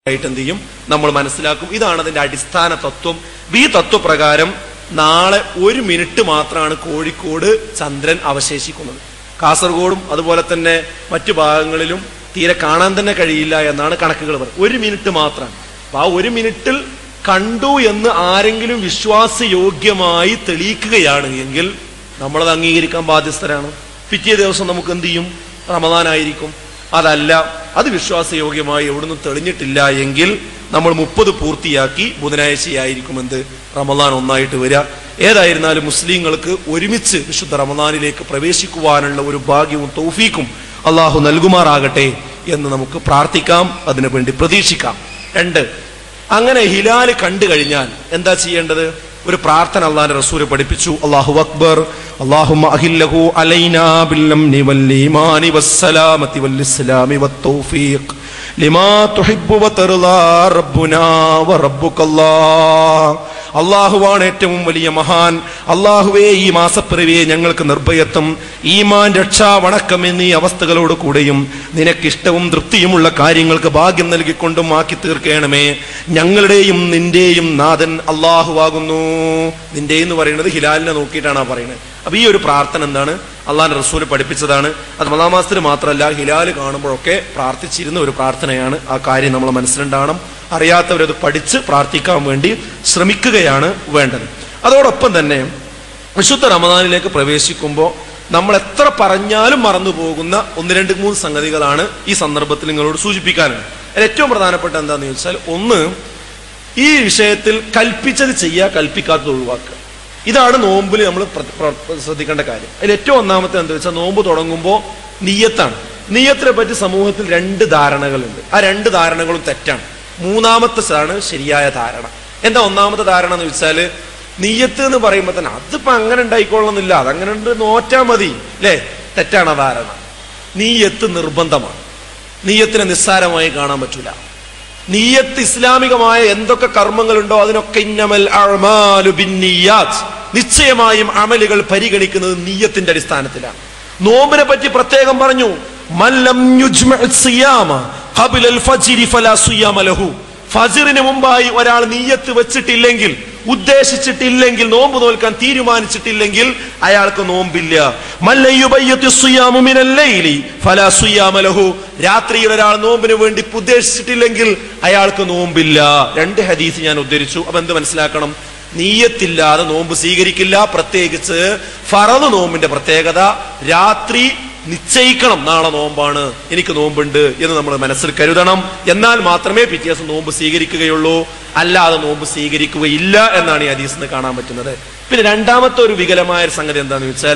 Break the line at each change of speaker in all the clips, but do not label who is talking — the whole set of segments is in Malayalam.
ആയിട്ട് എന്ത് ചെയ്യും നമ്മൾ മനസ്സിലാക്കും ഇതാണ് അതിന്റെ അടിസ്ഥാന തത്വം ഈ തത്വപ്രകാരം നാളെ ഒരു മിനിറ്റ് മാത്രമാണ് കോഴിക്കോട് ചന്ദ്രൻ അവശേഷിക്കുന്നത് കാസർഗോഡും അതുപോലെ തന്നെ മറ്റു ഭാഗങ്ങളിലും തീരെ കാണാൻ തന്നെ കഴിയില്ല എന്നാണ് കണക്കുകൾ പറയുന്നത് ഒരു മിനിറ്റ് മാത്രമാണ് അപ്പൊ ആ ഒരു മിനിറ്റിൽ കണ്ടു എന്ന് ആരെങ്കിലും വിശ്വാസയോഗ്യമായി തെളിയിക്കുകയാണ് എങ്കിൽ നമ്മളത് അംഗീകരിക്കാൻ ബാധ്യസ്ഥരാണ് പിറ്റേ ദിവസം നമുക്ക് എന്ത് ചെയ്യും റമദാനായിരിക്കും അതല്ല അത് വിശ്വാസയോഗ്യമായി എവിടുന്ന് തെളിഞ്ഞിട്ടില്ല എങ്കിൽ നമ്മൾ മുപ്പത് പൂർത്തിയാക്കി ബുധനാഴ്ചയായിരിക്കും എന്ത് റമദാൻ ഒന്നായിട്ട് വരിക ഏതായിരുന്നാലും മുസ്ലിങ്ങൾക്ക് ഒരുമിച്ച് വിശുദ്ധ റമദാനിലേക്ക് പ്രവേശിക്കുവാനുള്ള ഒരു ഭാഗ്യവും തൗഫീക്കും അള്ളാഹു നൽകുമാറാകട്ടെ എന്ന് നമുക്ക് പ്രാർത്ഥിക്കാം അതിനു വേണ്ടി പ്രതീക്ഷിക്കാം രണ്ട് അങ്ങനെ ഹിലാല് കണ്ടു കഴിഞ്ഞാൽ എന്താ ചെയ്യേണ്ടത് ഒരു പ്രാർത്ഥന അള്ളാന്റെ റസൂല് പഠിപ്പിച്ചു അള്ളാഹു അക്ബർ اللهم أهله علينا بالأمن والإيمان والسلامة والإسلام والتوفيق لما تحب وترضى ربنا وربك الله അള്ളാഹുവാണ് ഏറ്റവും വലിയ മഹാൻ അള്ളാഹുവേ ഈ മാസപ്പിറവിയെ ഞങ്ങൾക്ക് നിർഭയത്വം ഈമാൻ രക്ഷാ വണക്കം എന്നീ അവസ്ഥകളോട് കൂടെയും നിനക്കിഷ്ടവും തൃപ്തിയുമുള്ള കാര്യങ്ങൾക്ക് ഭാഗ്യം നൽകിക്കൊണ്ടും ആക്കി തീർക്കണമേ ഞങ്ങളുടെയും നിന്റെയും നാഥൻ അള്ളാഹുവാകുന്നു നിന്റെ എന്ന് പറയുന്നത് ഹിലാലിനെ നോക്കിയിട്ടാണ് ആ പറയുന്നത് അപ്പൊ ഈ ഒരു പ്രാർത്ഥന എന്താണ് അള്ളാഹിന്റെ റസൂല് പഠിപ്പിച്ചതാണ് അത് മലാം മാസത്തിൽ മാത്രമല്ല ഹിലാല് കാണുമ്പോഴൊക്കെ പ്രാർത്ഥിച്ചിരുന്ന ഒരു പ്രാർത്ഥനയാണ് ആ കാര്യം നമ്മൾ മനസ്സിലുണ്ടാകണം അറിയാത്തവരത് പഠിച്ച് പ്രാർത്ഥിക്കാൻ വേണ്ടി ശ്രമിക്കുകയാണ് വേണ്ടത് അതോടൊപ്പം തന്നെ വിശുദ്ധ റമദാനിലേക്ക് പ്രവേശിക്കുമ്പോൾ നമ്മൾ എത്ര പറഞ്ഞാലും മറന്നു പോകുന്ന ഒന്ന് രണ്ട് മൂന്ന് സംഗതികളാണ് ഈ സന്ദർഭത്തിൽ നിങ്ങളോട് സൂചിപ്പിക്കാനുള്ളത് അതിൽ ഏറ്റവും പ്രധാനപ്പെട്ട എന്താന്ന് ചോദിച്ചാൽ ഒന്ന് ഈ വിഷയത്തിൽ കൽപ്പിച്ചത് ചെയ്യുക കൽപ്പിക്കാത്തത് ഒഴിവാക്കുക ഇതാണ് നോമ്പിൽ നമ്മൾ പ്ര- പ്ര- ശ്രദ്ധിക്കേണ്ട കാര്യം അതിൽ ഏറ്റവും ഒന്നാമത്തെ എന്താ വെച്ചാൽ നോമ്പ് തുടങ്ങുമ്പോൾ നീയത്താണ് നീയത്തിനെ പറ്റി സമൂഹത്തിൽ രണ്ട് ധാരണകളുണ്ട് ആ രണ്ട് ധാരണകളും തെറ്റാണ് മൂന്നാമത്തെ ആണ് ശരിയായ ധാരണ എന്താ ഒന്നാമത്തെ ധാരണ എന്ന് വെച്ചാല് നീയത്ത് എന്ന് പറയുമ്പോൾ തന്നെ അതിപ്പോ അങ്ങനെ ഉണ്ടായിക്കൊള്ളുന്നില്ല അതങ്ങനെ ഉണ്ട് നോറ്റാ മതി അല്ലേ തെറ്റാണ് ആ ധാരണ നീയത്ത് നിർബന്ധമാണ് നീയത്തിനെ നിസ്സാരമായി കാണാൻ പറ്റൂല നീയത്ത് ഇസ്ലാമികമായ എന്തൊക്കെ കർമ്മങ്ങളുണ്ടോ അതിനൊക്കെ ഇന്നമൽ അഅ്മാലു ബിന്നിയാത്ത് നിശ്ചയമായും അമലുകൾ പരിഗണിക്കുന്നത് നീയത്തിന്റെ അടിസ്ഥാനത്തിലാണ് നോമ്പിനെ പറ്റി പ്രത്യേകം പറഞ്ഞു മല്ലം യുജ്മഅ സിയാമ ഖബ്ല അൽ ഫജ്രി ഫലാ സിയാമ ലഹു ഫജ്റിന് മുമ്പായി ഒരാൾ നീയത്ത് വെച്ചിട്ടില്ലെങ്കിൽ ഉദ്ദേശിച്ചിട്ടില്ലെങ്കിൽ നോമ്പ് നോൽക്കാൻ തീരുമാനിച്ചിട്ടില്ലെങ്കിൽ അയാൾക്ക് നോമ്പില്ല മല്ലയുബയ്യത്തി സിയാമു മിനൽ ലൈലി ഫലാ സിയാമ ലഹു രാത്രിയിൽ ഒരാൾ നോമ്പിന് വേണ്ടി ഉദ്ദേശിച്ചിട്ടില്ലെങ്കിൽ അയാൾക്ക് നോമ്പില്ല രണ്ട് ഹദീസ് ഞാൻ ഉദ്ധരിച്ചു അപ്പൊ എന്ത് മനസ്സിലാക്കണം നീയത്തില്ലാതെ നോമ്പ് സ്വീകരിക്കില്ല പ്രത്യേകിച്ച് ഫറന്ന് നോമ്പിന്റെ പ്രത്യേകത രാത്രി നിശ്ചയിക്കണം നാളെ നോമ്പാണ് എനിക്ക് നോമ്പുണ്ട് എന്ന് നമ്മൾ മനസ്സിൽ കരുതണം എന്നാൽ മാത്രമേ പിറ്റേ ദിവസം നോമ്പ് സ്വീകരിക്കുകയുള്ളൂ അല്ലാതെ നോമ്പ് സ്വീകരിക്കുകയില്ല എന്നാണ് ഈ ഹദീസിന് കാണാൻ പറ്റുന്നത് പിന്നെ രണ്ടാമത്തെ ഒരു വികലമായ ഒരു സംഗതി എന്താണെന്ന് വെച്ചാൽ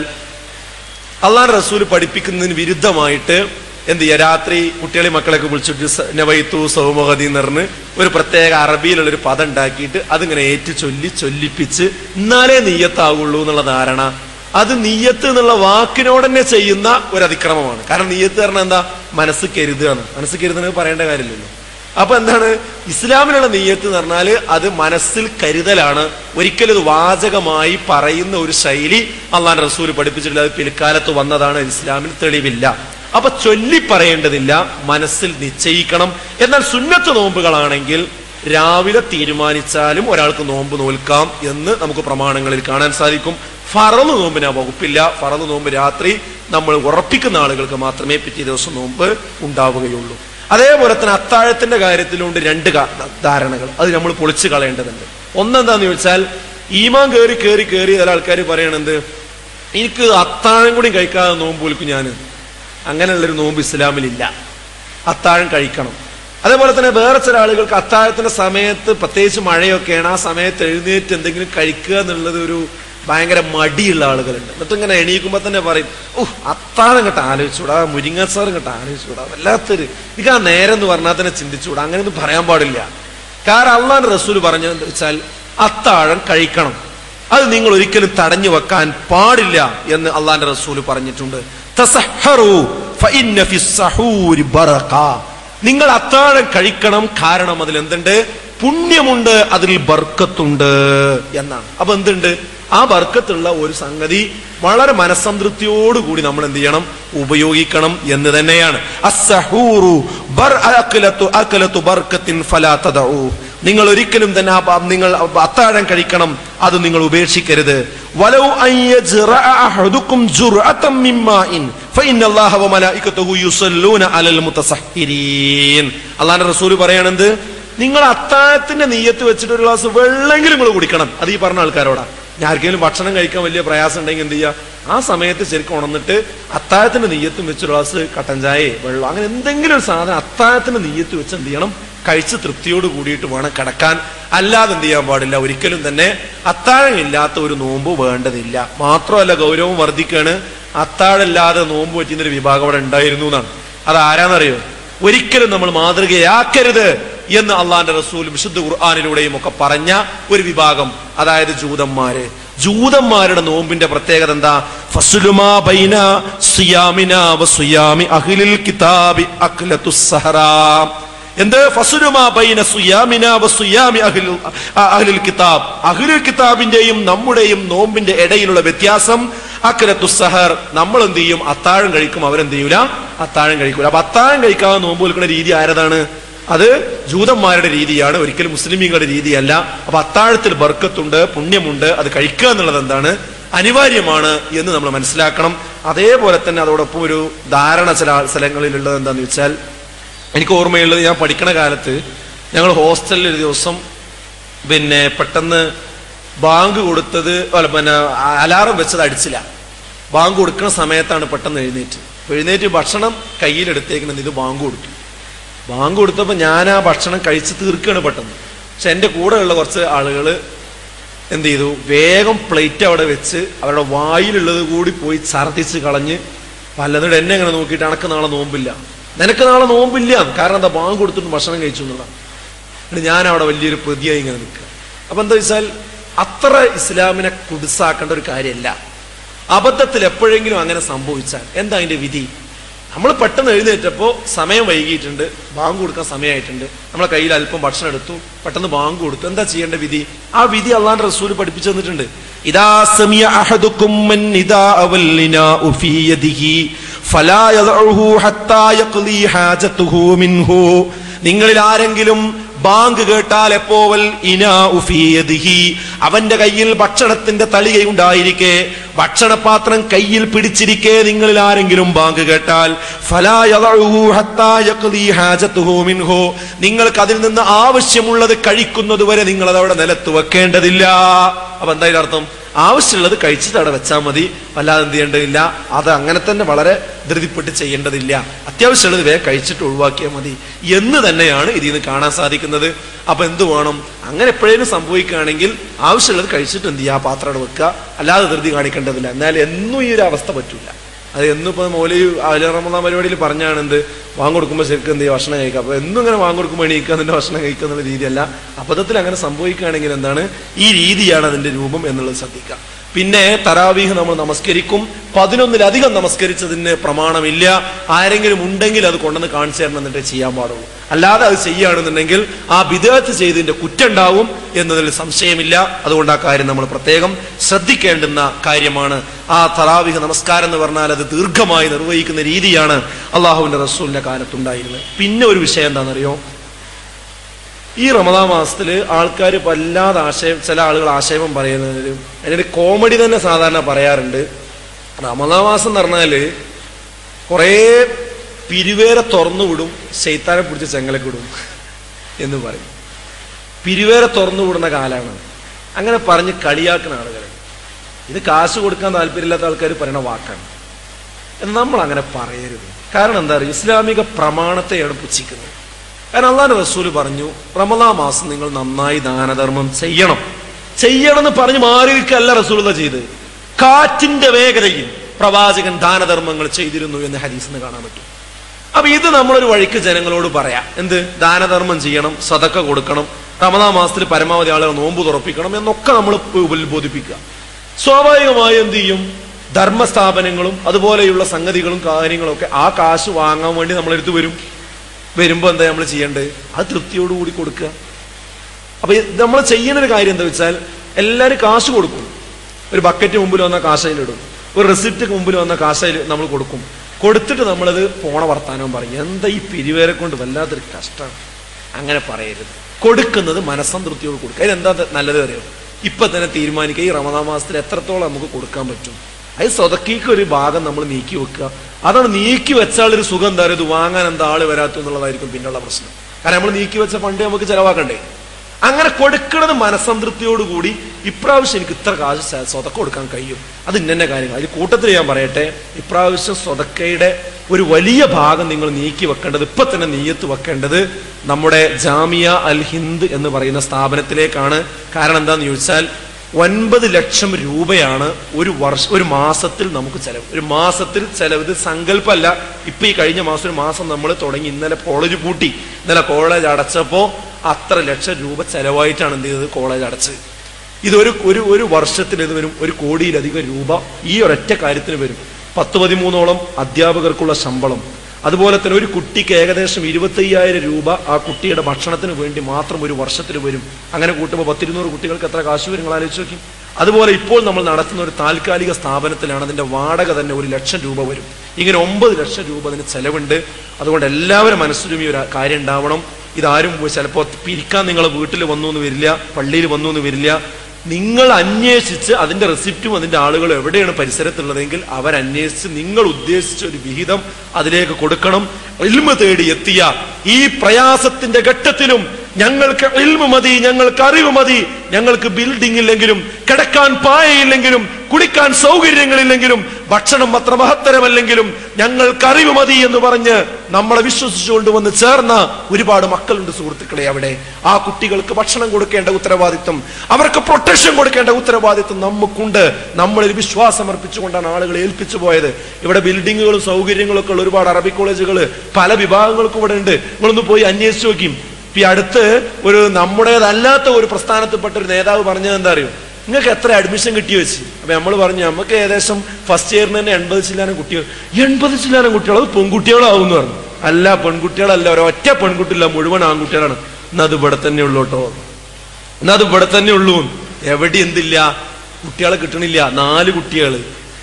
അള്ളാഹ് റസൂൽ പഠിപ്പിക്കുന്നതിന് വിരുദ്ധമായിട്ട് എന്ത് ചെയ്യുക രാത്രി കുട്ടികളെ മക്കളൊക്കെ വിളിച്ചിട്ട് സ- നവൈത്തു സൗമഹതി എന്ന് പറഞ്ഞ് ഒരു പ്രത്യേക അറബിയിലുള്ള ഒരു പദം ഉണ്ടാക്കിയിട്ട് അതിങ്ങനെ ഏറ്റു ചൊല്ലി ചൊല്ലിപ്പിച്ച് എന്നാലേ നീയത്താകുള്ളൂ എന്നുള്ള ധാരണ അത് നീയത്ത് എന്നുള്ള വാക്കിനോട് തന്നെ ചെയ്യുന്ന ഒരു അതിക്രമമാണ് കാരണം നീയത്ത് പറഞ്ഞാൽ എന്താ മനസ്സ് കരുതുകയാണ് മനസ്സ് കരുതുന്നത് പറയേണ്ട കാര്യമില്ലല്ലോ അപ്പൊ എന്താണ് ഇസ്ലാമിലുള്ള നെയ്യത്ത് എന്ന് പറഞ്ഞാൽ അത് മനസ്സിൽ കരുതലാണ് ഒരിക്കലും ഇത് വാചകമായി പറയുന്ന ഒരു ശൈലി അള്ളാൻ റസൂൽ പഠിപ്പിച്ചിട്ടില്ല അത് പിൽക്കാലത്ത് വന്നതാണ് ഇസ്ലാമിൽ തെളിവില്ല അപ്പൊ ചൊല്ലി പറയേണ്ടതില്ല മനസ്സിൽ നിശ്ചയിക്കണം എന്നാൽ സുന്നത്ത് നോമ്പുകളാണെങ്കിൽ രാവിലെ തീരുമാനിച്ചാലും ഒരാൾക്ക് നോമ്പ് നോൽക്കാം എന്ന് നമുക്ക് പ്രമാണങ്ങളിൽ കാണാൻ സാധിക്കും ഫറന്ന് നോമ്പിന് ആ വകുപ്പില്ല ഫറന്ന് നോമ്പ് രാത്രി നമ്മൾ ഉറപ്പിക്കുന്ന ആളുകൾക്ക് മാത്രമേ പിറ്റേ ദിവസം നോമ്പ് ഉണ്ടാവുകയുള്ളൂ അതേപോലെ തന്നെ അത്താഴത്തിന്റെ കാര്യത്തിലുണ്ട് രണ്ട് കാ- ധാരണകൾ അത് നമ്മൾ പൊളിച്ചു കളയേണ്ടതുണ്ട് ഒന്നെന്താന്ന് ചോദിച്ചാൽ ഈമാൻ കയറി കയറി കയറി ചില ആൾക്കാർ പറയണത് എനിക്ക് അത്താഴം കൂടി കഴിക്കാതെ നോമ്പ് പോലിക്കും ഞാൻ അങ്ങനെയുള്ളൊരു നോമ്പ് ഇസ്ലാമിലില്ല അത്താഴം കഴിക്കണം അതേപോലെ തന്നെ വേറെ ചില ആളുകൾക്ക് അത്താഴത്തിന്റെ സമയത്ത് പ്രത്യേകിച്ച് മഴയൊക്കെയാണ് ആ സമയത്ത് എഴുന്നേറ്റ് എന്തെങ്കിലും കഴിക്കുക എന്നുള്ളത് ഒരു ഭയങ്കര മടിയുള്ള ആളുകളുണ്ട് എന്നിട്ട് ഇങ്ങനെ എണീക്കുമ്പോ തന്നെ പറയും ഓഹ് അത്താഴം ഇങ്ങോട്ട് ആലോചിച്ചൂടാ മുരിങ്ങസാർ ഇങ്ങോട്ട് ആലോചിച്ചൂടാ വല്ലാത്തൊരു എനിക്ക് ആ നേരം എന്ന് പറഞ്ഞാൽ തന്നെ ചിന്തിച്ചൂടാ അങ്ങനെയൊന്നും പറയാൻ പാടില്ല കാരണം അള്ളാൻ റസൂൽ പറഞ്ഞത് വെച്ചാൽ അത്താഴം കഴിക്കണം അത് നിങ്ങൾ ഒരിക്കലും തടഞ്ഞു വെക്കാൻ പാടില്ല എന്ന് അള്ളാന്റെ റസൂല് പറഞ്ഞിട്ടുണ്ട് തസഹറു ഫഇന്ന ഫിസ്സഹൂരി ബറക. നിങ്ങൾ അത്താഴം കഴിക്കണം കാരണം അതിൽ എന്തുണ്ട് പുണ്യമുണ്ട് അതിൽ ബർക്കത്തുണ്ട് എന്നാണ് അപ്പൊ എന്തുണ്ട് ആ ബർക്കത്തുള്ള ഒരു സംഗതി വളരെ മനസ്സംതൃപ്തിയോടുകൂടി നമ്മൾ എന്ത് ചെയ്യണം ഉപയോഗിക്കണം എന്ന് തന്നെയാണ് അസ്സഹൂറു ബർ അക്കലത്തു അക്കലത്തു ബർക്കത്തിൻ ഫലാ തദഊ നിങ്ങൾ ഒരിക്കലും തന്നെ ആ ബ- നിങ്ങൾ അത്താഴം കഴിക്കണം അത് നിങ്ങൾ ഉപേക്ഷിക്കരുത് വലൗ അൻ യജ്റഅ അഹദുക്കും ജുർഅതൻ മിൻ മാഇൻ ഫഇന്ന അല്ലാഹ വമലായികതുഹു യുസല്ലൂന അലൽ മുതസഹ്ഹിരീൻ അല്ലാഹുവിന്റെ റസൂൽ പറയാണെന്ത് നിങ്ങൾ അത്താഴത്തിന്റെ നീയത്ത് വെച്ചിട്ട് ഒരു ഗ്ലാസ് വെള്ളമെങ്കിലും നിങ്ങൾ കുടിക്കണം അത് ഈ പറഞ്ഞ ആൾക്കാരോടാ ഞാൻ ആർക്കെങ്കിലും ഭക്ഷണം കഴിക്കാൻ വലിയ പ്രയാസം ഉണ്ടെങ്കിൽ എന്ത് ചെയ്യുക ആ സമയത്ത് ശരിക്കും ഉണർന്നിട്ട് അത്താഴത്തിന്റെ നീയത്തും വെച്ച് ഒരു ഗ്ലാസ് കട്ടൻ ചായ വെള്ളം അങ്ങനെ എന്തെങ്കിലും ഒരു സാധനം അത്താഴത്തിന്റെ നീയത്ത് വെച്ച് എന്ത് ചെയ്യണം കഴിച്ച് തൃപ്തിയോട് കൂടിയിട്ട് വേണം കിടക്കാൻ അല്ലാതെ എന്ത് ചെയ്യാൻ പാടില്ല ഒരിക്കലും തന്നെ അത്താഴം ഇല്ലാത്ത ഒരു നോമ്പ് വേണ്ടതില്ല മാത്രമല്ല ഗൗരവം വർദ്ധിക്കാണ് അത്താഴമില്ലാതെ നോമ്പ് പറ്റുന്ന ഒരു വിഭാഗം അവിടെ ഉണ്ടായിരുന്നു എന്നാണ് അത് ആരാന്നറിയോ ഒരിക്കലും നമ്മൾ മാതൃകയാക്കരുത് എന്ന് അള്ളാന്റെ റസൂൽ വിശുദ്ധ ഖുർആാനിലൂടെയും ഒക്കെ പറഞ്ഞ ഒരു വിഭാഗം അതായത് ജൂതന്മാര് ജൂതന്മാരുടെ നോമ്പിന്റെ പ്രത്യേകത എന്താ ഫസുലുമാ ബൈന സുയാമിന വസുയാമി അഹ്ലിൽ കിതാബി അഖ്ലത്തു സഹറാ എന്ത് ഫസുലുമാ ബൈന സുയാമിന വസുയാമി അഹ്ലിൽ അഹ്ലിൽ കിതാബ് അഹ്ലുൽ കിതാബിന്റെയും നമ്മുടെയും നോമ്പിന്റെ ഇടയിലുള്ള വ്യത്യാസം അക്കരത്തു സഹർ നമ്മൾ എന്ത് ചെയ്യും അത്താഴം കഴിക്കും അവരെന്ത് ചെയ്യൂല അത്താഴം കഴിക്കൂല അപ്പൊ അത്താഴം കഴിക്കാതെ നോമ്പ് വിൽക്കുന്ന രീതി ആരതാണ് അത് ജൂതന്മാരുടെ രീതിയാണ് ഒരിക്കലും മുസ്ലിമീങ്ങളുടെ രീതിയല്ല അപ്പൊ അത്താഴത്തിൽ ബർക്കത്തുണ്ട് പുണ്യമുണ്ട് അത് കഴിക്കുക എന്നുള്ളത് എന്താണ് അനിവാര്യമാണ് എന്ന് നമ്മൾ മനസ്സിലാക്കണം അതേപോലെ തന്നെ അതോടൊപ്പം ഒരു ധാരണ ചില സ്ഥലങ്ങളിലുള്ളത് എന്താന്ന് വെച്ചാൽ എനിക്ക് ഓർമ്മയുള്ളത് ഞാൻ പഠിക്കണ കാലത്ത് ഞങ്ങൾ ഹോസ്റ്റലിൽ ഒരു ദിവസം പിന്നെ പെട്ടെന്ന് ബാങ്ക് കൊടുത്തത് അല്ല പിന്നെ അലാറം വെച്ചത് അടിച്ചില്ല ബാങ്ക് കൊടുക്കുന്ന സമയത്താണ് പെട്ടെന്ന് എഴുന്നേറ്റ് അപ്പൊ എഴുന്നേറ്റ് ഭക്ഷണം കയ്യിലെടുത്തേക്കുന്നത് ഇത് ബാങ്ക് കൊടുത്തു ബാങ്ക് കൊടുത്തപ്പോൾ ഞാൻ ആ ഭക്ഷണം കഴിച്ച് തീർക്കുകയാണ് പെട്ടെന്ന് പക്ഷെ എൻ്റെ കൂടെയുള്ള കുറച്ച് ആളുകൾ എന്ത് ചെയ്തു വേഗം പ്ലേറ്റ് അവിടെ വെച്ച് അവരുടെ വായിലുള്ളത് കൂടി പോയി ഛർദ്ദിച്ച് കളഞ്ഞ് പലതിടെ എന്നെ ഇങ്ങനെ നോക്കിയിട്ട് അനക്ക് നാളെ നോമ്പില്ല നിനക്ക് നാളെ നോമ്പില്ല കാരണം എന്താ ബാങ്ക് കൊടുത്തിട്ട് ഭക്ഷണം കഴിച്ചു എന്നുള്ളതാണ് എന്നിട്ട് ഞാൻ അവിടെ വലിയൊരു പ്രതിയായി ഇങ്ങനെ നിൽക്കുക അപ്പൊ എന്താ വെച്ചാൽ അത്ര ഇസ്ലാമിനെ കുടിസാക്കേണ്ട ഒരു കാര്യമല്ല അബദ്ധത്തിൽ എപ്പോഴെങ്കിലും അങ്ങനെ സംഭവിച്ചാൽ എന്താ അതിന്റെ വിധി നമ്മൾ പെട്ടെന്ന് എഴുന്നേറ്റപ്പോ സമയം വൈകിയിട്ടുണ്ട് ബാങ്ക് കൊടുക്കാൻ സമയമായിട്ടുണ്ട് നമ്മളെ കയ്യിൽ അല്പം ഭക്ഷണം എടുത്തു പെട്ടെന്ന് ബാങ്ക് കൊടുത്തു എന്താ ചെയ്യേണ്ട വിധി ആ വിധി അള്ളാന്റെ റസൂൽ പഠിപ്പിച്ചു തന്നിട്ടുണ്ട് ഇദാ സമിയ അഹദുക്കും മൻ ഇദാ അവല്ലിനാ ഫീ യദിഹി ഫലാ യദഉഹു ഹത്താ യഖ്ലി ഹാജതുഹു മിൻഹു നിങ്ങളിൽ ആരെങ്കിലും ബാങ്ക് കേട്ടാൽ എപ്പോവൽ ഇനാ ഉഫിയദിഹി അവന്റെ കയ്യിൽ ഭക്ഷണത്തിന്റെ തളികയുണ്ടായിരിക്കെ ഭക്ഷണപാത്രം കയ്യിൽ പിടിച്ചിരിക്കെ നിങ്ങളിൽ ആരെങ്കിലും ബാങ്ക് കേട്ടാൽ ഫലാ യദഉഹു ഹത്താ യഖ്ലി ഹാജതുഹു മിൻഹു നിങ്ങൾക്ക് അതിൽ നിന്ന് ആവശ്യമുള്ളത് കഴിക്കുന്നത് വരെ നിങ്ങൾ അത് അവിടെ നിലത്ത് വെക്കേണ്ടതില്ല അപ്പൊ എന്താ ഇതിന്റെ അർത്ഥം ആവശ്യമുള്ളത് കഴിച്ചിട്ട് അവിടെ വെച്ചാൽ മതി അല്ലാതെ എന്ത് ചെയ്യേണ്ടതില്ല അത് അങ്ങനെ തന്നെ വളരെ ധൃതിപ്പെട്ട് ചെയ്യേണ്ടതില്ല അത്യാവശ്യമുള്ളത് വേഗം കഴിച്ചിട്ട് ഒഴിവാക്കിയാൽ മതി എന്ന് തന്നെയാണ് ഇതിൽ നിന്ന് കാണാൻ സാധിക്കുന്നത് അപ്പൊ എന്ത് വേണം അങ്ങനെ എപ്പോഴേലും സംഭവിക്കുകയാണെങ്കിൽ ആവശ്യമുള്ളത് കഴിച്ചിട്ട് എന്ത് ചെയ്യുക ആ പാത്രം അവിടെ വെക്കുക അല്ലാതെ ധൃതി കാണിക്കേണ്ടതില്ല എന്നാൽ എന്നും ഈ ഒരു അവസ്ഥ പറ്റൂല അത് എന്നും ഇപ്പൊ മൗലി അലി റമദാൻ പരിപാടിയിൽ പറഞ്ഞാണ് എന്ത് വാങ്ങിക്കൊടുക്കുമ്പോൾ ശരിക്കും എന്ത് ചെയ്യുക ഭക്ഷണം കഴിക്കുക അപ്പൊ എന്നും ഇങ്ങനെ വാങ്ങിക്കൊടുക്കുമ്പോൾ എണീക്കുക അതിന്റെ ഭക്ഷണം കഴിക്കുക എന്നുള്ള രീതിയല്ല അബദ്ധത്തിൽ അങ്ങനെ സംഭവിക്കുകയാണെങ്കിൽ എന്താണ് ഈ രീതിയാണ് അതിന്റെ രൂപം എന്നുള്ളത് ശ്രദ്ധിക്കുക പിന്നെ തറാവീഹ് നമ്മൾ നമസ്കരിക്കും പതിനൊന്നിലധികം നമസ്കരിച്ചതിന് പ്രമാണമില്ല ആരെങ്കിലും ഉണ്ടെങ്കിൽ അത് കൊണ്ടുവന്ന് കാണിച്ചു തരണം എന്നിട്ടേ ചെയ്യാൻ പാടുള്ളൂ അല്ലാതെ അത് ചെയ്യുകയാണെന്നുണ്ടെങ്കിൽ ആ വിദേഹത്ത് ചെയ്തതിന്റെ കുറ്റുണ്ടാവും എന്നതിൽ സംശയമില്ല അതുകൊണ്ട് ആ കാര്യം നമ്മൾ പ്രത്യേകം ശ്രദ്ധിക്കേണ്ടുന്ന കാര്യമാണ് ആ തറാവിഹ നമസ്കാരം എന്ന് പറഞ്ഞാൽ അത് ദീർഘമായി നിർവഹിക്കുന്ന രീതിയാണ് അള്ളാഹുവിന്റെ റസൂലിന്റെ കാലത്തുണ്ടായിരുന്നത് പിന്നെ ഒരു വിഷയം എന്താണെന്നറിയോ ഈ റമദാ മാസത്തില് ആൾക്കാർ വല്ലാതെ ആശയം ചില ആളുകൾ ആശയം പറയുന്നതിൽ അതിനൊരു കോമഡി തന്നെ സാധാരണ പറയാറുണ്ട് റമദാ മാസം എന്ന് പറഞ്ഞാല് കുറേ പിരിവേരെ തുറന്നു വിടും ശൈത്താനെ പിടിച്ച് ചെങ്ങലക്ക് വിടും എന്ന് പറയും പിരിവേരെ തുറന്നു വിടുന്ന കാലാണ് അങ്ങനെ പറഞ്ഞ് കളിയാക്കുന്ന ആളുകൾ ഇത് കാശ് കൊടുക്കാൻ താല്പര്യമില്ലാത്ത ആൾക്കാർ പറയുന്ന വാക്കാണ് എന്നാൽ നമ്മൾ അങ്ങനെ പറയരുത് കാരണം എന്താ പറയുക ഇസ്ലാമിക പ്രമാണത്തെയാണ് പുച്ഛിക്കുന്നത് കാരണം അള്ളാഹ് റസൂല് പറഞ്ഞു റമദാ മാസം നിങ്ങൾ നന്നായി ദാനധർമ്മം ചെയ്യണം ചെയ്യണം എന്ന് പറഞ്ഞ് മാറിയിരിക്കല്ല റസൂല ചെയ്ത് കാറ്റിന്റെ വേഗതയിൽ പ്രവാചകൻ ദാനധർമ്മങ്ങൾ ചെയ്തിരുന്നു എന്ന് ഹദീസിന് കാണാൻ പറ്റും അപ്പൊ ഇത് നമ്മളൊരു വഴിക്ക് ജനങ്ങളോട് പറയാം എന്ത് ദാനധർമ്മം ചെയ്യണം സതക്ക കൊടുക്കണം റമദാ മാസത്തിൽ പരമാവധി ആളുകൾ നോമ്പ് തുറപ്പിക്കണം എന്നൊക്കെ നമ്മൾ ഉത്ബോധിപ്പിക്കുക സ്വാഭാവികമായും എന്ത് ചെയ്യും ധർമ്മസ്ഥാപനങ്ങളും അതുപോലെയുള്ള സംഗതികളും കാര്യങ്ങളും ഒക്കെ ആ കാശ് വാങ്ങാൻ വേണ്ടി നമ്മളെടുത്ത് വരും വരുമ്പോ എന്താ നമ്മൾ ചെയ്യേണ്ടത് അത് തൃപ്തിയോടുകൂടി കൊടുക്കുക അപ്പൊ നമ്മൾ ചെയ്യുന്ന ഒരു കാര്യം എന്താ വെച്ചാൽ എല്ലാവരും കാശ് കൊടുക്കും ഒരു ബക്കറ്റ് മുമ്പിൽ വന്ന കാശയിലിടും ഒരു റെസിപ്റ്റ് മുമ്പിൽ വന്ന കാശയിൽ നമ്മൾ കൊടുക്കും കൊടുത്തിട്ട് നമ്മളത് പോണ വർത്താനവും പറയും എന്താ ഈ പിരിവേരെ കൊണ്ട് വല്ലാത്തൊരു കഷ്ടമാണ് അങ്ങനെ പറയരുത് കൊടുക്കുന്നത് മനസ്സംതൃപ്തിയോട് കൊടുക്കുക അതിനെന്താ നല്ലത് അറിയോ ഇപ്പൊ തന്നെ തീരുമാനിക്കുക ഈ റമദാൻ മാസത്തിൽ എത്രത്തോളം നമുക്ക് കൊടുക്കാൻ പറ്റും അത് സ്വതക്കീക്ക് ഒരു ഭാഗം നമ്മൾ നീക്കി വെക്കുക അതാണ് നീക്കി വെച്ചാൽ ഒരു സുഖം എന്താ പറയുക ഇത് വാങ്ങാൻ എന്താ ആള് വരാത്തു എന്നുള്ളതായിരിക്കും പിന്നുള്ള പ്രശ്നം കാരണം നമ്മൾ നീക്കി വെച്ച ഫണ്ട് നമുക്ക് ചെലവാക്കണ്ടേ അങ്ങനെ കൊടുക്കുന്നത് മനസ്സംതൃപ്തിയോടുകൂടി ഇപ്രാവശ്യം എനിക്ക് ഇത്ര കാശ് സ- സ്വതക്ക കൊടുക്കാൻ കഴിയും അത് ഇന്നെ കാര്യങ്ങൾ അതിൽ കൂട്ടത്തിൽ ഞാൻ പറയട്ടെ ഇപ്രാവശ്യം സ്വതക്കയുടെ ഒരു വലിയ ഭാഗം നിങ്ങൾ നീക്കി വെക്കേണ്ടത് ഇപ്പൊ തന്നെ നീയത്ത് വെക്കേണ്ടത് നമ്മുടെ ജാമിയ അൽ ഹിന്ദ് എന്ന് പറയുന്ന സ്ഥാപനത്തിലേക്കാണ് കാരണം എന്താന്ന് ചോദിച്ചാൽ ഒൻപത് ലക്ഷം രൂപയാണ് ഒരു വർഷ ഒരു മാസത്തിൽ നമുക്ക് ചെലവ് ഒരു മാസത്തിൽ ചെലവ് ഇത് സങ്കല്പമല്ല ഇപ്പൊ ഈ കഴിഞ്ഞ മാസം ഒരു മാസം നമ്മൾ തുടങ്ങി ഇന്നലെ കോളേജ് പൂട്ടി ഇന്നലെ കോളേജ് അടച്ചപ്പോ അത്ര ലക്ഷം രൂപ ചെലവായിട്ടാണ് എന്ത് ചെയ്തത് കോളേജ് അടച്ചത് ഇതൊരു ഒരു ഒരു വർഷത്തിൽ ഇത് വരും ഒരു കോടിയിലധികം രൂപ ഈ ഒരൊറ്റ കാര്യത്തിന് വരും പത്ത് പതിമൂന്നോളം അധ്യാപകർക്കുള്ള ശമ്പളം അതുപോലെ തന്നെ ഒരു കുട്ടിക്ക് ഏകദേശം ഇരുപത്തയ്യായിരം രൂപ ആ കുട്ടിയുടെ ഭക്ഷണത്തിന് വേണ്ടി മാത്രം ഒരു വർഷത്തിൽ വരും അങ്ങനെ കൂട്ടുമ്പോൾ പത്തിരുന്നൂറ് കുട്ടികൾക്ക് എത്ര കാശ് വരും നിങ്ങൾ ആലോചിച്ച് നോക്കി അതുപോലെ ഇപ്പോൾ നമ്മൾ നടത്തുന്ന ഒരു താൽക്കാലിക സ്ഥാപനത്തിലാണ് അതിന്റെ വാടക തന്നെ ഒരു ലക്ഷം രൂപ വരും ഇങ്ങനെ ഒമ്പത് ലക്ഷം രൂപ അതിന് ചെലവുണ്ട് അതുകൊണ്ട് എല്ലാവരും മനസ്സിലും ഈ ഒരു കാര്യം ഉണ്ടാവണം ഇതാരും ചിലപ്പോൾ പിരിക്കാൻ നിങ്ങൾ വീട്ടിൽ വന്നു എന്ന് വരില്ല പള്ളിയിൽ വന്നു എന്ന് വരില്ല നിങ്ങൾ അന്വേഷിച്ച് അതിന്റെ റെസിപ്റ്റും അതിന്റെ ആളുകളും എവിടെയാണ് പരിസരത്തുള്ളതെങ്കിൽ അവരന്വേഷിച്ച് നിങ്ങൾ ഉദ്ദേശിച്ച ഒരു വിഹിതം അതിലേക്ക് കൊടുക്കണം ഇൽമ തേടി എത്തിയ ഈ പ്രയാസത്തിന്റെ ഘട്ടത്തിലും ഞങ്ങൾക്ക് ഇൽമ മതി ഞങ്ങൾക്ക് അറിവ് മതി ഞങ്ങൾക്ക് ബിൽഡിംഗ് ഇല്ലെങ്കിലും കിടക്കാൻ പായയില്ലെങ്കിലും കുടിക്കാൻ സൗകര്യങ്ങളില്ലെങ്കിലും ഭക്ഷണം അത്ര മഹത്തരമല്ലെങ്കിലും ഞങ്ങൾക്ക് അറിവ് മതി എന്ന് പറഞ്ഞ് നമ്മളെ വിശ്വസിച്ചുകൊണ്ട് വന്ന് ചേർന്ന ഒരുപാട് മക്കളുണ്ട് സുഹൃത്തുക്കളെ അവിടെ ആ കുട്ടികൾക്ക് ഭക്ഷണം കൊടുക്കേണ്ട ഉത്തരവാദിത്വം അവർക്ക് പ്രൊട്ടക്ഷൻ കൊടുക്കേണ്ട ഉത്തരവാദിത്വം നമുക്കുണ്ട് നമ്മളൊരു വിശ്വാസം അർപ്പിച്ചുകൊണ്ടാണ് ആളുകളെ ഏൽപ്പിച്ചു പോയത് ഇവിടെ ബിൽഡിങ്ങുകളും സൗകര്യങ്ങളും ഒക്കെ ഉള്ള ഒരുപാട് അറബി കോളേജുകൾ പല വിഭാഗങ്ങൾക്കും ഇവിടെ ഉണ്ട് നിങ്ങളൊന്ന് പോയി അന്വേഷിച്ച് നോക്കും ഇപ്പൊ ഈ അടുത്ത് ഒരു നമ്മുടേതല്ലാത്ത ഒരു പ്രസ്ഥാനത്തിൽപ്പെട്ട ഒരു നേതാവ് പറഞ്ഞത് എന്താ അറിയോ നിങ്ങൾക്ക് എത്ര അഡ്മിഷൻ കിട്ടി വെച്ച് അപ്പൊ നമ്മൾ പറഞ്ഞു നമുക്ക് ഏകദേശം ഫസ്റ്റ് ഇയറിന് തന്നെ എൺപത് ശതമാനം കുട്ടികൾ എൺപത് ശതമാനം കുട്ടികൾ അത് പെൺകുട്ടികളാവും എന്ന് പറഞ്ഞു അല്ല പെൺകുട്ടികളല്ല ഒരൊറ്റ പെൺകുട്ടിയില്ല മുഴുവൻ ആൺകുട്ടികളാണ് എന്നാ അത് ഇവിടെ തന്നെ ഉള്ളൂ കേട്ടോ എന്നാ അത് ഇവിടെ തന്നെ ഉള്ളൂ എവിടെ എന്തില്ല കുട്ടികളെ കിട്ടണില്ല നാല് കുട്ടികൾ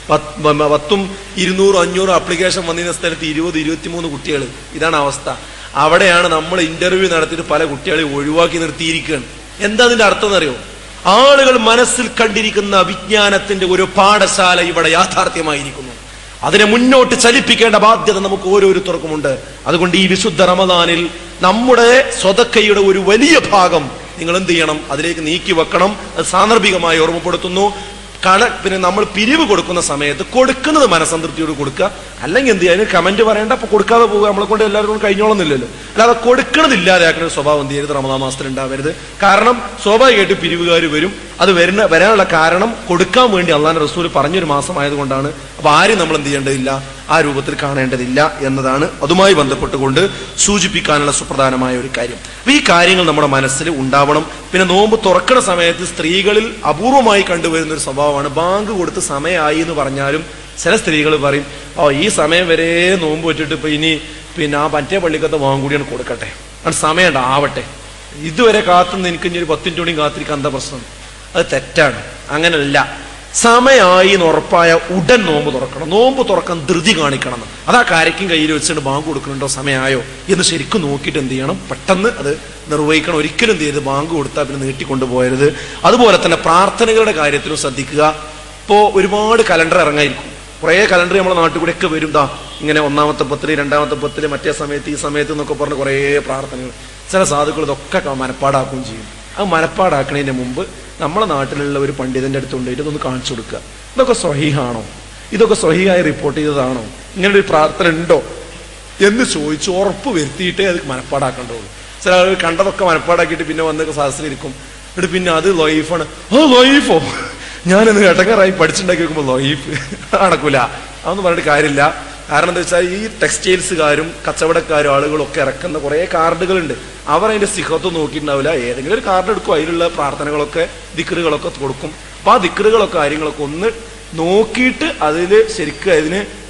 പത്തും ഇരുന്നൂറും അഞ്ഞൂറും ആപ്ലിക്കേഷൻ വന്നിരുന്ന സ്ഥലത്ത് ഇരുപത് ഇരുപത്തിമൂന്ന് കുട്ടികൾ ഇതാണ് അവസ്ഥ അവിടെയാണ് നമ്മൾ ഇന്റർവ്യൂ നടത്തിയിട്ട് പല കുട്ടികളെ ഒഴിവാക്കി നിർത്തിയിരിക്കുകയാണ് എന്താ അതിന്റെ അർത്ഥം എന്നറിയോ ആളുകൾ മനസ്സിൽ കണ്ടിരിക്കുന്ന വിജ്ഞാനത്തിന്റെ ഒരു പാഠശാല ഇവിടെ യാഥാർത്ഥ്യമായിരിക്കുന്നു അതിനെ മുന്നോട്ട് ചലിപ്പിക്കേണ്ട ബാധ്യത നമുക്ക് ഓരോരുത്തർക്കുമുണ്ട് അതുകൊണ്ട് ഈ വിശുദ്ധ റമദാനിൽ നമ്മുടെ സ്വതക്കയുടെ ഒരു വലിയ ഭാഗം നിങ്ങൾ എന്ത് ചെയ്യണം അതിലേക്ക് നീക്കി വെക്കണം അത് സാന്ദർഭികമായി ഓർമ്മപ്പെടുത്തുന്നു കണ പിന്നെ നമ്മൾ പിരിവ് കൊടുക്കുന്ന സമയത്ത് കൊടുക്കുന്നത് മനസംതൃപ്തിയോട് കൊടുക്കുക അല്ലെങ്കിൽ എന്ത് ചെയ്യുക അതിന് കമന്റ് പറയേണ്ട അപ്പൊ കൊടുക്കാതെ പോകുക നമ്മളെ കൊണ്ട് എല്ലാവർക്കും കഴിഞ്ഞോളന്നില്ലല്ലോ അല്ലാതെ കൊടുക്കണത് ഇല്ലാതെയാക്കുന്ന ഒരു സ്വഭാവം എന്ത് ചെയ്യരുത് റമദാ മാസത്തിൽ ഉണ്ടാവരുത് കാരണം സ്വാഭാവികമായിട്ട് പിരിവുകാർ വരും അത് വരുന്ന വരാനുള്ള കാരണം കൊടുക്കാൻ വേണ്ടി അള്ളാൻ റസൂൽ പറഞ്ഞൊരു മാസം ആയതുകൊണ്ടാണ് അപ്പൊ ആരും നമ്മൾ എന്ത് ചെയ്യേണ്ടതില്ല ആ രൂപത്തിൽ കാണേണ്ടതില്ല എന്നതാണ് അതുമായി ബന്ധപ്പെട്ടുകൊണ്ട് സൂചിപ്പിക്കാനുള്ള സുപ്രധാനമായ ഒരു കാര്യം അപ്പൊ ഈ കാര്യങ്ങൾ നമ്മുടെ മനസ്സിൽ ഉണ്ടാവണം പിന്നെ നോമ്പ് തുറക്കണ സമയത്ത് സ്ത്രീകളിൽ അപൂർവമായി കണ്ടുവരുന്ന ഒരു സ്വഭാവമാണ് ബാങ്ക് കൊടുത്ത് സമയമായി എന്ന് പറഞ്ഞാലും ചില സ്ത്രീകൾ പറയും ഓ ഈ സമയം വരെ നോമ്പ് വെച്ചിട്ട് ഇപ്പൊ ഇനി പിന്നെ ആ മറ്റേ പള്ളിക്കത്തെ വാങ്ങും കൂടിയാണ് കൊടുക്കട്ടെ അത് സമയം ആവട്ടെ ഇതുവരെ കാത്തുനിന്ന് എനിക്ക് ഇനി ഒരു പത്തിൻ്റെ കൂടിയും കാത്തിരിക്കാൻ എന്താ പ്രശ്നം അത് തെറ്റാണ് അങ്ങനല്ല സമയമായി എന്ന് ഉറപ്പായ ഉടൻ നോമ്പ് തുറക്കണം നോമ്പ് തുറക്കാൻ ധൃതി കാണിക്കണം എന്ന്. അതാ കാരയ്ക്കും കയ്യിൽ വെച്ചിട്ട് ബാങ്ക് കൊടുക്കുന്നുണ്ടോ സമയമായോ എന്ന് ശരിക്കും നോക്കിയിട്ട് എന്ത് ചെയ്യണം പെട്ടെന്ന് അത് നിർവഹിക്കണം ഒരിക്കലും എന്ത് ചെയ്ത് ബാങ്ക് കൊടുത്താൽ പിന്നെ നീട്ടിക്കൊണ്ടുപോകരുത് അതുപോലെ തന്നെ പ്രാർത്ഥനകളുടെ കാര്യത്തിലും ശ്രദ്ധിക്കുക ഇപ്പോ ഒരുപാട് കലണ്ടർ ഇറങ്ങായിരിക്കും കുറേ കലണ്ടർ നമ്മളെ നാട്ടിൽ കൂടെ ഒക്കെ വരും ദാ ഇങ്ങനെ ഒന്നാമത്തെ പത്തില് രണ്ടാമത്തെ പത്തില് മറ്റേ സമയത്ത് ഈ സമയത്ത് എന്നൊക്കെ പറഞ്ഞ് കുറേ പ്രാർത്ഥനകൾ ചില സാധുക്കൾ ഇതൊക്കെ ക- മനപ്പാടാക്കുകയും ചെയ്യും അത് മനപ്പാടാക്കുന്നതിന് മുമ്പ് നമ്മളെ നാട്ടിലുള്ള ഒരു പണ്ഡിതന്റെ അടുത്ത് കൊണ്ടുപോയിട്ട് ഇതൊന്ന് കാണിച്ചു കൊടുക്കുക ഇതൊക്കെ സ്വഹീഹാണോ ഇതൊക്കെ സ്വഹീഹായി റിപ്പോർട്ട് ചെയ്തതാണോ ഇങ്ങനെ ഒരു പ്രാർത്ഥന ഉണ്ടോ എന്ന് ചോദിച്ച് ഉറപ്പ് വരുത്തിയിട്ടേ അത് മനപ്പാടാക്കേണ്ടതുള്ളൂ ചില ആളുകൾ കണ്ടതൊക്കെ മനപ്പാടാക്കിയിട്ട് പിന്നെ വന്നൊക്കെ സഹസ്രിയിരിക്കും എന്നിട്ട് പിന്നെ അത് ലൈഫാണ് ഓ ലൈഫോ ഞാനൊന്ന് എട്ടങ്ങറായി പഠിച്ചുണ്ടാക്കി വെക്കുമ്പോൾ ലൈഫ് നടക്കൂല അതൊന്നും പറഞ്ഞിട്ട് കാര്യമില്ല കാരണം എന്താ വെച്ചാൽ ഈ ടെക്സ്റ്റൈൽസുകാരും കച്ചവടക്കാരും ആളുകളും ഒക്കെ ഇറക്കുന്ന കുറേ കാർഡുകളുണ്ട് അവർ അതിന്റെ സിഹത്ത് നോക്കിയിട്ടുണ്ടാവില്ല ഏതെങ്കിലും ഒരു കാർഡ് എടുക്കും അതിലുള്ള പ്രാർത്ഥനകളൊക്കെ ദിക്കറുകളൊക്കെ കൊടുക്കും അപ്പൊ ആ ദിക്കറുകളൊക്കെ കാര്യങ്ങളൊക്കെ ഒന്ന് നോക്കിയിട്ട് അതിൽ ശരിക്കും അതിന്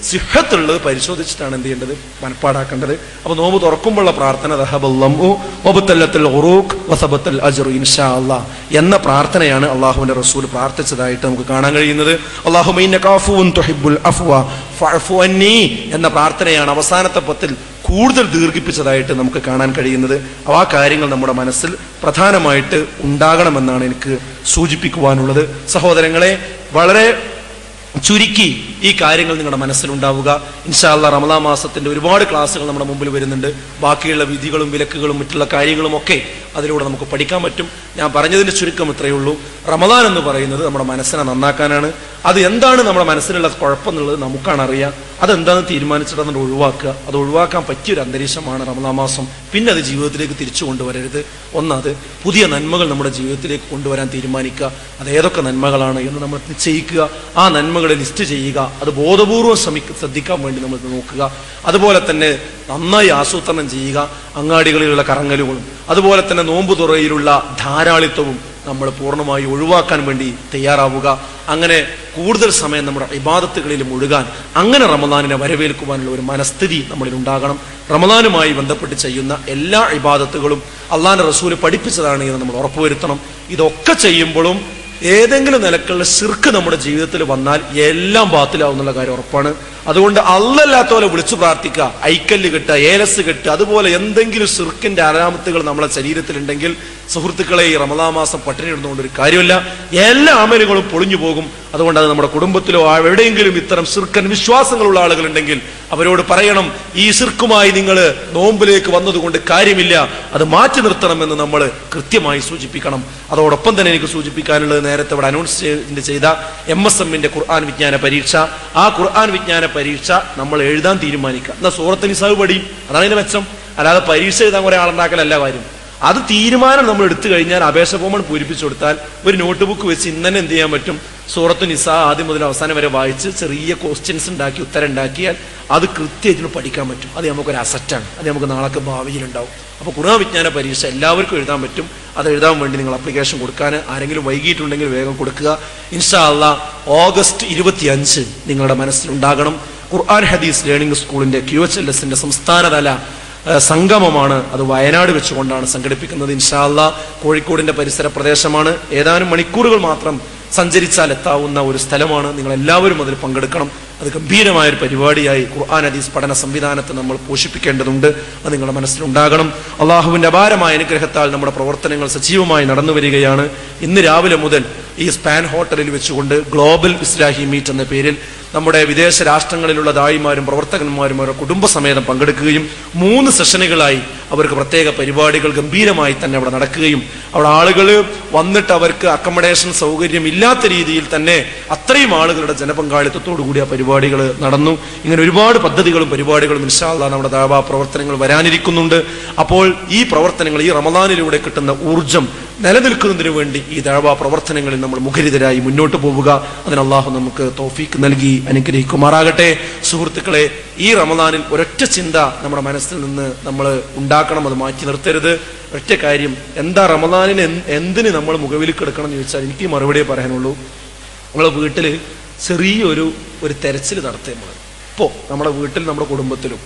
സിഹത്തുള്ളത് പരിശോധിച്ചിട്ടാണ് എന്ത് ചെയ്യേണ്ടത് മനപ്പാടാക്കേണ്ടത് അപ്പൊ നോമ്പ് തുറക്കുമ്പോഴുള്ള പ്രാർത്ഥന ദഹബല്ലമു വബത്തല്ലത്തുൽ ഉറൂഖ് വസബത്തുൽ അജ്റു ഇൻഷാ അല്ലാഹ് എന്ന പ്രാർത്ഥനയാണ് അള്ളാഹുവിന്റെ റസൂൽ പ്രാർത്ഥിച്ചതായിട്ട് നമുക്ക് കാണാൻ കഴിയുന്നത് അള്ളാഹുമൈന കാഫുൻ തുഹിബ്ബുൽ അഫ്വ ഫഅഫു അന്നി എന്ന പ്രാർത്ഥനയാണ് അവസാനത്തെ പത്തിൽ കൂടുതൽ ദീർഘിപ്പിച്ചതായിട്ട് നമുക്ക് കാണാൻ കഴിയുന്നത് അപ്പൊ ആ കാര്യങ്ങൾ നമ്മുടെ മനസ്സിൽ പ്രധാനമായിട്ട് ഉണ്ടാകണമെന്നാണ് എനിക്ക് സൂചിപ്പിക്കുവാനുള്ളത് സഹോദരങ്ങളെ വളരെ ചുരുക്കി ഈ കാര്യങ്ങൾ നിങ്ങളുടെ മനസ്സിലുണ്ടാവുക ഇൻഷാല്ല റമദാ മാസത്തിന്റെ ഒരുപാട് ക്ലാസ്സുകൾ നമ്മുടെ മുമ്പിൽ വരുന്നുണ്ട് ബാക്കിയുള്ള വിധികളും വിലക്കുകളും മറ്റുള്ള കാര്യങ്ങളും ഒക്കെ അതിലൂടെ നമുക്ക് പഠിക്കാൻ പറ്റും ഞാൻ പറഞ്ഞതിന്റെ ചുരുക്കം ഇത്രയേ ഉള്ളൂ റമദാൻ എന്ന് പറയുന്നത് നമ്മുടെ മനസ്സിനെ നന്നാക്കാനാണ് അത് എന്താണ് നമ്മുടെ മനസ്സിലുള്ള കുഴപ്പം എന്നുള്ളത് നമുക്കാണ് അറിയാം അതെന്താണെന്ന് തീരുമാനിച്ചിട്ട് അതിനെ ഒഴിവാക്കുക അത് ഒഴിവാക്കാൻ പറ്റിയൊരു അന്തരീക്ഷമാണ് റമദാ മാസം പിന്നെ അത് ജീവിതത്തിലേക്ക് തിരിച്ചു കൊണ്ടുവരരുത് ഒന്നത് പുതിയ നന്മകൾ നമ്മുടെ ജീവിതത്തിലേക്ക് കൊണ്ടുവരാൻ തീരുമാനിക്കുക അത് ഏതൊക്കെ നന്മകളാണ് എന്ന് നമ്മൾ നിശ്ചയിക്കുക ആ നന്മകളെ ലിസ്റ്റ് ചെയ്യുക അത് ബോധപൂർവം ശ്രമിക്ക ശ്രദ്ധിക്കാൻ വേണ്ടി നമ്മൾ നോക്കുക അതുപോലെ തന്നെ നന്നായി ആസൂത്രണം ചെയ്യുക അങ്ങാടികളിലുള്ള കറങ്ങലുകളും അതുപോലെ തന്നെ നോമ്പ് തുറയിലുള്ള ധാരാളിത്വവും നമ്മൾ പൂർണ്ണമായി ഒഴിവാക്കാൻ വേണ്ടി തയ്യാറാവുക അങ്ങനെ കൂടുതൽ സമയം നമ്മുടെ ഇബാദത്തുകളിൽ മുഴുകാൻ അങ്ങനെ റമദാനിനെ വരവേൽക്കുവാനുള്ള ഒരു മനസ്ഥിതി നമ്മളിൽ ഉണ്ടാകണം റമദാനുമായി ബന്ധപ്പെട്ട് ചെയ്യുന്ന എല്ലാ ഇബാദത്തുകളും അള്ളാന്റെ റസൂല് പഠിപ്പിച്ചതാണ് എന്ന് നമ്മൾ ഉറപ്പുവരുത്തണം ഇതൊക്കെ ചെയ്യുമ്പോഴും ഏതെങ്കിലും നിലക്കുള്ള ശിർക്ക് നമ്മുടെ ജീവിതത്തിൽ വന്നാൽ എല്ലാം ബാത്തിലാവുന്നുള്ള കാര്യം ഉറപ്പാണ് അതുകൊണ്ട് അല്ലല്ലാത്ത പോലെ വിളിച്ചു പ്രാർത്ഥിക്കുക ഐക്കല്ല് കെട്ടുക ഏലസ് കെട്ടുക അതുപോലെ എന്തെങ്കിലും ശിർക്കിന്റെ അലാമത്തുകൾ നമ്മളെ ശരീരത്തിലുണ്ടെങ്കിൽ സുഹൃത്തുക്കളെ ഈ റമദാ മാസം പട്ടിണി ഇടുന്നതുകൊണ്ട് ഒരു കാര്യമില്ല എല്ലാ അമലുകളും പൊളിഞ്ഞു പോകും അതുകൊണ്ട് അത് നമ്മുടെ കുടുംബത്തിലോ ആ എവിടെയെങ്കിലും ഇത്തരം ശിർക്കൻ വിശ്വാസങ്ങളുള്ള ആളുകളുണ്ടെങ്കിൽ അവരോട് പറയണം ഈ ശിർക്കുമായി നിങ്ങൾ നോമ്പിലേക്ക് വന്നതുകൊണ്ട് കാര്യമില്ല അത് മാറ്റി നിർത്തണമെന്ന് നമ്മൾ കൃത്യമായി സൂചിപ്പിക്കണം അതോടൊപ്പം തന്നെ എനിക്ക് സൂചിപ്പിക്കാനുള്ളത് നേരത്തെ ഇവിടെ അനൗൺസ് ചെയ്ത എം എസ് എമ്മിന്റെ ഖുർആൻ വിജ്ഞാന പരീക്ഷ ആ ഖുർആൻ വിജ്ഞാന പരീക്ഷ നമ്മൾ എഴുതാൻ തീരുമാനിക്കുക എന്നാൽ സൂറത്ത് നിസാവ് പഠിയും അതാണ് അതിന്റെ മെച്ചം അല്ലാതെ പരീക്ഷ എഴുതാൻ കുറെ ആളുണ്ടാക്കലല്ല കാര്യം അത് തീരുമാനം നമ്മൾ എടുത്തു കഴിഞ്ഞാൽ അപേക്ഷ ഫോമൺ പൂരിപ്പിച്ചു കൊടുത്താൽ ഒരു നോട്ട് ബുക്ക് വെച്ച് ഇന്ന് തന്നെ എന്ത് ചെയ്യാൻ പറ്റും സൂറത്ത് നിസ ആദ്യം മുതൽ അവസാനം വരെ വായിച്ച് ചെറിയ ക്വസ്റ്റ്യൻസ് ഉണ്ടാക്കി ഉത്തരം ഉണ്ടാക്കിയാൽ അത് കൃത്യമായിട്ട് പഠിക്കാൻ പറ്റും അത് നമുക്കൊരു അസറ്റാണ് അത് നമുക്ക് നാളെ ഭാവിയിൽ ഉണ്ടാവും അപ്പോൾ കുണ വിജ്ഞാന പരീക്ഷ എല്ലാവർക്കും എഴുതാൻ പറ്റും അത് എഴുതാൻ വേണ്ടി നിങ്ങൾ അപ്ലിക്കേഷൻ കൊടുക്കാൻ ആരെങ്കിലും വൈകിട്ടുണ്ടെങ്കിൽ വേഗം കൊടുക്കുക ഇൻഷാ അല്ല ഓഗസ്റ്റ് ഇരുപത്തി അഞ്ച് നിങ്ങളുടെ മനസ്സിലുണ്ടാകണം ഖുർആൻ ഹദീസ് ലേണിംഗ് സ്കൂളിന്റെ ക്യു എച്ച് എൽ എസിന്റെ സംസ്ഥാനതല ഏഹ് സംഗമമാണ് അത് വയനാട് വെച്ചുകൊണ്ടാണ് സംഘടിപ്പിക്കുന്നത് ഇൻഷാല്ല കോഴിക്കോടിന്റെ പരിസര പ്രദേശമാണ് ഏതാനും മണിക്കൂറുകൾ മാത്രം സഞ്ചരിച്ചാൽ എത്താവുന്ന ഒരു സ്ഥലമാണ് നിങ്ങൾ എല്ലാവരും അതിൽ പങ്കെടുക്കണം അത് ഗംഭീരമായ ഒരു പരിപാടിയായി ഖുർആൻ ഹദീസ് പഠന സംവിധാനത്തെ നമ്മൾ പോഷിപ്പിക്കേണ്ടതുണ്ട് അത് നിങ്ങളുടെ മനസ്സിലുണ്ടാകണം അള്ളാഹുവിന്റെ അപാരമായ അനുഗ്രഹത്താൽ നമ്മുടെ പ്രവർത്തനങ്ങൾ സജീവമായി നടന്നു വരികയാണ് ഇന്ന് രാവിലെ മുതൽ ഈ സ്പാൻ ഹോട്ടലിൽ വെച്ചുകൊണ്ട് ഗ്ലോബൽ ഇസ്ലാഹി മീറ്റ് എന്ന പേരിൽ നമ്മുടെ വിദേശ രാഷ്ട്രങ്ങളിലുള്ള ദായിമാരും പ്രവർത്തകന്മാരും അവരുടെ കുടുംബസമേതം പങ്കെടുക്കുകയും മൂന്ന് സെഷനുകളായി അവർക്ക് പ്രത്യേക പരിപാടികൾ ഗംഭീരമായി തന്നെ അവിടെ നടക്കുകയും അവിടെ ആളുകൾ വന്നിട്ട് അവർക്ക് അക്കമഡേഷൻ സൗകര്യം ഇല്ലാത്ത രീതിയിൽ തന്നെ അത്രയും ആളുകളുടെ ജനപങ്കാളിത്തത്തോടു കൂടി ആ പരിപാടികൾ നടന്നു ഇങ്ങനെ ഒരുപാട് പദ്ധതികളും പരിപാടികളും ഇൻഷാല്ല നമ്മുടെ ദാവാ പ്രവർത്തനങ്ങൾ വരാനിരിക്കുന്നുണ്ട് അപ്പോൾ ഈ പ്രവർത്തനങ്ങൾ ഈ റമദാനിലൂടെ കിട്ടുന്ന ഊർജം നിലനിൽക്കുന്നതിന് വേണ്ടി ഈ ദാവാ പ്രവർത്തനങ്ങളിൽ നമ്മൾ മുഖരിതരായി മുന്നോട്ട് പോവുക അതിന് അള്ളാഹു നമുക്ക് തോഫീക്ക് നൽകി അനുഗ്രഹിക്കുമാറാകട്ടെ സുഹൃത്തുക്കളെ ഈ റമദാനിൽ ഒരൊറ്റ ചിന്ത നമ്മുടെ മനസ്സിൽ നിന്ന് നമ്മൾ ഉണ്ടാക്കണം അത് മാറ്റി നിർത്തരുത് ഒറ്റ കാര്യം എന്താ റമദാനിന് എന്ത് എന്തിന് നമ്മൾ മുഖവിൽ കിടക്കണം എന്ന് ചോദിച്ചാൽ എനിക്ക് മറുപടിയേ പറയാനുള്ളൂ നമ്മളെ വീട്ടിൽ ചെറിയൊരു ഒരു തെരച്ചിൽ നടത്തിയ നമ്മൾ ഇപ്പോൾ നമ്മുടെ വീട്ടിൽ നമ്മുടെ കുടുംബത്തിലും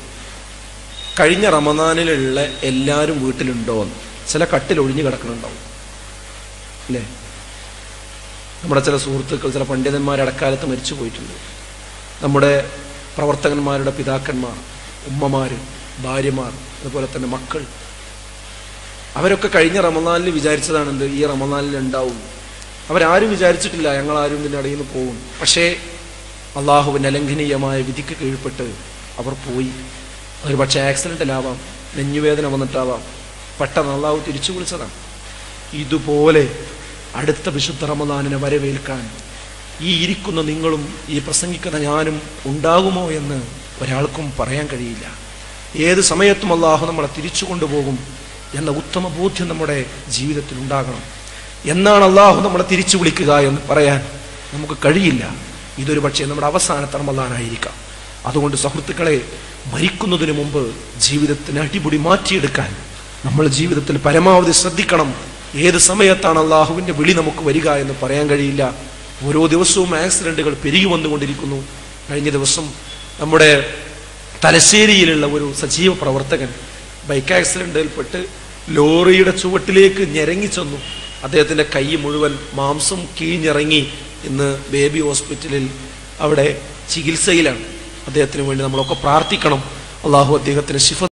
കഴിഞ്ഞ റമദാനിലുള്ള എല്ലാവരും വീട്ടിലുണ്ടോ എന്ന് ചില കട്ടിൽ ഒഴിഞ്ഞു കിടക്കുന്നുണ്ടാവും അല്ലേ നമ്മുടെ ചില സുഹൃത്തുക്കൾ ചില പണ്ഡിതന്മാർ ഇടക്കാലത്ത് മരിച്ചു പോയിട്ടുണ്ട് നമ്മുടെ പ്രവർത്തകന്മാരുടെ പിതാക്കന്മാർ ഉമ്മമാര് ഭാര്യമാർ അതുപോലെ തന്നെ മക്കൾ അവരൊക്കെ കഴിഞ്ഞ റമദാനിൽ വിചാരിച്ചതാണ് എന്ത് ഈ റമദാനിൽ ഉണ്ടാവും അവരാരും വിചാരിച്ചിട്ടില്ല ഞങ്ങൾ ആരും ഇതിൻ്റെ ഇടയിൽ നിന്ന് പോകും പക്ഷേ അള്ളാഹുവിൻ്റെ അലംഘനീയമായ വിധിക്ക് കീഴ്പ്പെട്ട് അവർ പോയി ഒരു പക്ഷേ ആക്സിഡൻറ്റിലാവാം നെഞ്ഞുവേദന വന്നിട്ടാവാം പെട്ടെന്ന് അള്ളാഹു തിരിച്ചു വിളിച്ചതാണ് ഇതുപോലെ അടുത്ത വിശുദ്ധ റമദാനിനെ വരവേൽക്കാൻ ഈ ഇരിക്കുന്ന നിങ്ങളും ഈ പ്രസംഗിക്കുന്ന ഞാനും ഉണ്ടാകുമോ എന്ന് ഒരാൾക്കും പറയാൻ കഴിയില്ല ഏത് സമയത്തും അള്ളാഹു നമ്മളെ തിരിച്ചു കൊണ്ടുപോകും എന്ന ഉത്തമ ബോധ്യം നമ്മുടെ ജീവിതത്തിൽ ഉണ്ടാകണം എന്നാണ് അള്ളാഹു നമ്മളെ തിരിച്ചു വിളിക്കുക എന്ന് പറയാൻ നമുക്ക് കഴിയില്ല ഇതൊരു പക്ഷേ നമ്മുടെ അവസാനത്തെ റമദാനായിരിക്കാം അതുകൊണ്ട് സുഹൃത്തുക്കളെ മരിക്കുന്നതിന് മുമ്പ് ജീവിതത്തിന് അടിപൊളി മാറ്റിയെടുക്കാൻ നമ്മൾ ജീവിതത്തിൽ പരമാവധി ശ്രദ്ധിക്കണം ഏത് സമയത്താണ് അള്ളാഹുവിന്റെ വിളി നമുക്ക് വരിക എന്ന് പറയാൻ കഴിയില്ല ഓരോ ദിവസവും ആക്സിഡന്റുകൾ പെരുകി വന്നുകൊണ്ടിരിക്കുന്നു കഴിഞ്ഞ ദിവസം നമ്മുടെ തലശ്ശേരിയിലുള്ള ഒരു സജീവ പ്രവർത്തകൻ ബൈക്ക് ആക്സിഡന്റിൽപ്പെട്ട് ലോറിയുടെ ചുവട്ടിലേക്ക് ഞെരങ്ങി ചെന്നു അദ്ദേഹത്തിന്റെ കൈ മുഴുവൻ മാംസം കീഞ്ഞിറങ്ങി ഇന്ന് ബേബി ഹോസ്പിറ്റലിൽ അവിടെ ചികിത്സയിലാണ് അദ്ദേഹത്തിന് വേണ്ടി നമ്മളൊക്കെ പ്രാർത്ഥിക്കണം അള്ളാഹു അദ്ദേഹത്തിന് ശിഫ